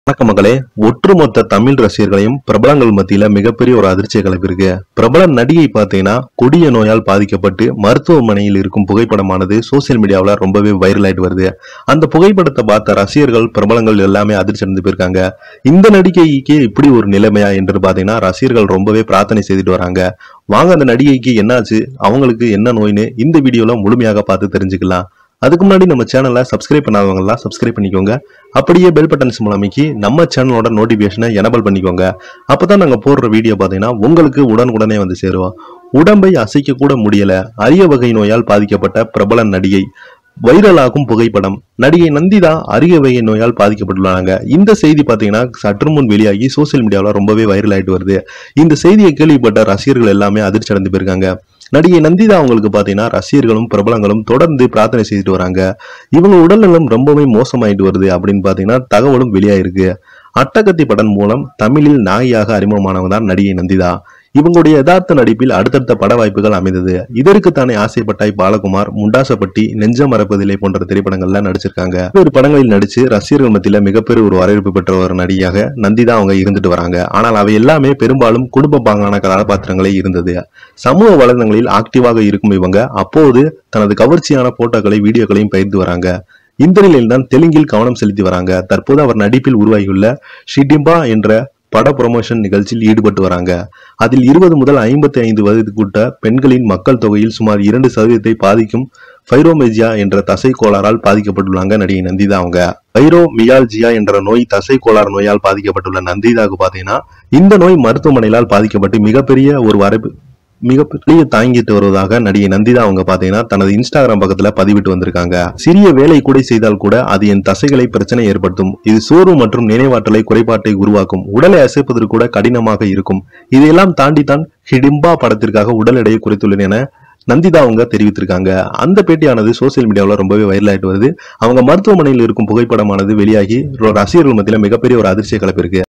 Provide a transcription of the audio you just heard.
வணக்கம் மகளே ஒட்டுமொத்த தமிழ் ரசிகர்களையும் பிரபலங்கள் மத்தியில மிகப்பெரிய ஒரு அதிர்ச்சியை கிளப்பியிருக்கு பிரபல நடிகை பார்த்தீங்கன்னா கொடிய நோயால் பாதிக்கப்பட்டு மருத்துவமனையில் இருக்கும் புகைப்படமானது சோசியல் மீடியாவில் ரொம்பவே வைரல் ஆயிட்டு வருது அந்த புகைப்படத்தை பார்த்த ரசிகர்கள் பிரபலங்கள் எல்லாமே அதிர்ச்சி அடைந்து போயிருக்காங்க இந்த நடிகைக்கு இப்படி ஒரு நிலைமையா என்று பார்த்தீங்கன்னா ரசிகர்கள் ரொம்பவே பிரார்த்தனை செய்துட்டு வராங்க வாங்க அந்த நடிகைக்கு என்னாச்சு அவங்களுக்கு என்ன நோய்னு இந்த வீடியோல முழுமையாக பார்த்து தெரிஞ்சுக்கலாம் அதுக்கு முன்னாடி நம்ம சேனலை சப்ஸ்கிரைப் பண்ணாதவங்கலாம் சப்ஸ்கிரைப் பண்ணிக்கோங்க அப்படியே பெல் பட்டன்ஸ் மூலமைக்கு நம்ம சேனலோட நோட்டிபிகேஷனை எனபிள் பண்ணிக்கோங்க அப்பதான் நாங்க போடுற வீடியோ பார்த்தீங்கன்னா உங்களுக்கு உடனுக்குடனே வந்து சேருவோம் உடம்பை அசைக்க கூட முடியல அரிய வகை நோயால் பாதிக்கப்பட்ட பிரபல நடிகை வைரலாகும் புகைப்படம் நடிகை நந்திதா அரிய வகை நோயால் பாதிக்கப்பட்டுள்ளாங்க இந்த செய்தி பார்த்தீங்கன்னா சற்று முன் வெளியாகி சோசியல் மீடியாவில் ரொம்பவே வைரல் ஆயிட்டு வருது இந்த செய்தியை கேள்விப்பட்ட ரசிகர்கள் எல்லாமே அதிர்ச்சி அடைந்து போயிருக்காங்க நடிகை நந்திதா அவங்களுக்கு பார்த்தீங்கன்னா ரசிகர்களும் பிரபலங்களும் தொடர்ந்து பிரார்த்தனை செய்துட்டு வராங்க இவங்க உடல்நலம் ரொம்பவே மோசமாயிட்டு வருது அப்படின்னு பார்த்தீங்கன்னா தகவலும் வெளியாயிருக்கு அட்டகத்தி படம் மூலம் தமிழில் நாயகியாக அறிமுகமானவங்க தான் நடிகை நந்திதா இவங்களுடைய யதார்த்த நடிப்பில் அடுத்தடுத்த பட வாய்ப்புகள் அமைந்தது இதற்கு தானே ஆசைப்பட்டாய் பாலகுமார் முண்டாசப்பட்டி நெஞ்சம் மறப்பதில்லை போன்ற திரைப்படங்கள்ல நடிச்சிருக்காங்க ஒரு படங்களில் நடிச்சு ரசிகர்கள் மத்தியில மிகப்பெரிய ஒரு வரவேற்பு பெற்ற ஒரு நடிகையாக நந்திதா அவங்க இருந்துட்டு வராங்க ஆனால் அவை எல்லாமே பெரும்பாலும் குடும்ப பாங்கான கதாபாத்திரங்களே இருந்தது சமூக வலைதளங்களில் ஆக்டிவாக இருக்கும் இவங்க அப்போது தனது கவர்ச்சியான போட்டோக்களை வீடியோக்களையும் பகிர்ந்து வராங்க இந்த நிலையில்தான் தெலுங்கில் கவனம் செலுத்தி வராங்க தற்போது அவர் நடிப்பில் உருவாகியுள்ள ஷிடிம்பா என்ற பட ப்ரொமோஷன் நிகழ்ச்சியில் ஈடுபட்டு வராங்க அதில் இருபது முதல் ஐம்பத்தி ஐந்து வயதுக்குட்ட பெண்களின் மக்கள் தொகையில் சுமார் இரண்டு சதவீதத்தை பாதிக்கும் ஃபைரோமெஜியா என்ற தசை கோளாறால் பாதிக்கப்பட்டுள்ளாங்க நடிகை நந்திதா அவங்க ஃபைரோமியால்ஜியா என்ற நோய் தசை கோளாறு நோயால் பாதிக்கப்பட்டுள்ள நந்திதாவுக்கு பாத்தீங்கன்னா இந்த நோய் மருத்துவமனையிலால் பாதிக்கப்பட்டு மிகப்பெரிய ஒரு வரப்பு மிகப்பெரிய தாங்கிட்டு வருவதாக நடிகை நந்திதா அவங்க பாத்தீங்கன்னா தனது இன்ஸ்டாகிராம் பக்கத்துல பதிவிட்டு வந்திருக்காங்க சிறிய வேலை கூட செய்தால் கூட அது என் தசைகளை பிரச்சனை ஏற்படுத்தும் இது சோர்வு மற்றும் நினைவாற்றலை குறைபாட்டை உருவாக்கும் உடலை அசைப்பதற்கு கூட கடினமாக இருக்கும் இதையெல்லாம் தாண்டித்தான் ஹிடிம்பா படத்திற்காக உடல் எடையை குறைத்துள்ளேன் என நந்திதா அவங்க தெரிவித்திருக்காங்க அந்த பேட்டியானது சோசியல் மீடியாவில் ரொம்பவே வைரல் ஆயிட்டு வருது அவங்க மருத்துவமனையில் இருக்கும் புகைப்படமானது வெளியாகி ரசிகர்கள் மத்தியில மிகப்பெரிய ஒரு அதிர்ச்சியை கிளப்பியிருக்கு